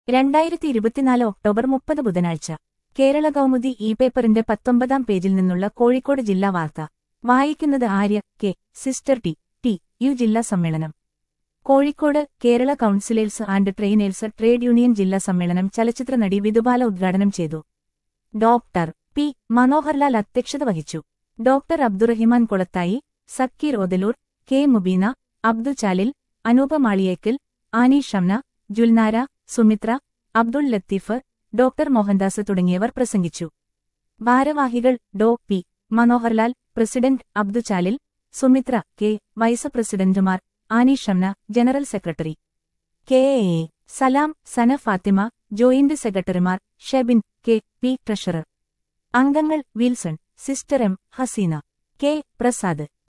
രണ്ടായിരത്തി ഇരുപത്തിനാല് ഒക്ടോബർ മുപ്പത് ബുധനാഴ്ച കേരള കൗമുദി ഇ പേപ്പറിന്റെ പത്തൊമ്പതാം പേജിൽ നിന്നുള്ള കോഴിക്കോട് ജില്ലാ വാർത്ത വായിക്കുന്നത് Arya K sister T T U ജില്ലാ സമ്മേളനം Kozhikode Kerala counsellors and trainers trade union ജില്ലാ സമ്മേളനം ചലച്ചിത്ര നടി വിധുബാല ഉദ്ഘാടനം ചെയ്തു ഡോക്ടർ പി മനോഹർലാൽ അധ്യക്ഷത വഹിച്ചു doctor Abdurahiman Kolathayi Zakir Othalur K Mubeena Abdu Chalil Anoopa Maliyekkal Annie Shamna Julnara Sumithra Abdul Latheef doctor Mohandas തുടങ്ങിയവർ പ്രസംഗിച്ചു ഭാരവാഹികൾ Dr P Manoharlal president Abdu Chalil Sumithra K vice പ്രസിഡന്റുമാർ Annie Shamna general secretary K A Salam Sana Fathima joint സെക്രട്ടറിമാർ ഷെബിൻ കെ പി ട്രഷറർ അംഗങ്ങൾ Wilson sister M Haseena K Prasad